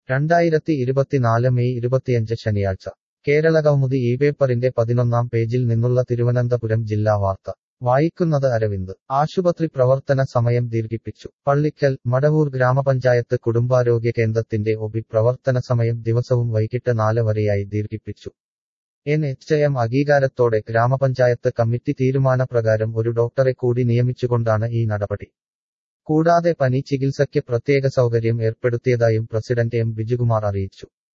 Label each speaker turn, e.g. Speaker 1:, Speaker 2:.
Speaker 1: രണ്ടായിരത്തി ഇരുപത്തിനാല് മെയ് ഇരുപത്തിയഞ്ച് ശനിയാഴ്ച കേരളകൗമുദി ഈ പേപ്പറിന്റെ പതിനൊന്നാം പേജിൽ നിന്നുള്ള തിരുവനന്തപുരം ജില്ലാ വാർത്ത വായിക്കുന്നത് അരവിന്ദ് ആശുപത്രി പ്രവർത്തന സമയം ദീർഘിപ്പിച്ചു പള്ളിക്കൽ മടവൂർ ഗ്രാമപഞ്ചായത്ത് കുടുംബാരോഗ്യ കേന്ദ്രത്തിന്റെ ഒബി പ്രവർത്തന സമയം ദിവസവും വൈകിട്ട് നാല് വരെയായി ദീർഘിപ്പിച്ചു എൻ എച്ച് എം അംഗീകാരത്തോടെ ഗ്രാമപഞ്ചായത്ത് കമ്മിറ്റി തീരുമാനപ്രകാരം ഒരു ഡോക്ടറെ കൂടി നിയമിച്ചുകൊണ്ടാണ് ഈ നടപടി കൂടാതെ പനി ചികിത്സയ്ക്ക് പ്രത്യേക സൗകര്യം ഏർപ്പെടുത്തിയതായും പ്രസിഡന്റ് എം ബിജുകുമാർ അറിയിച്ചു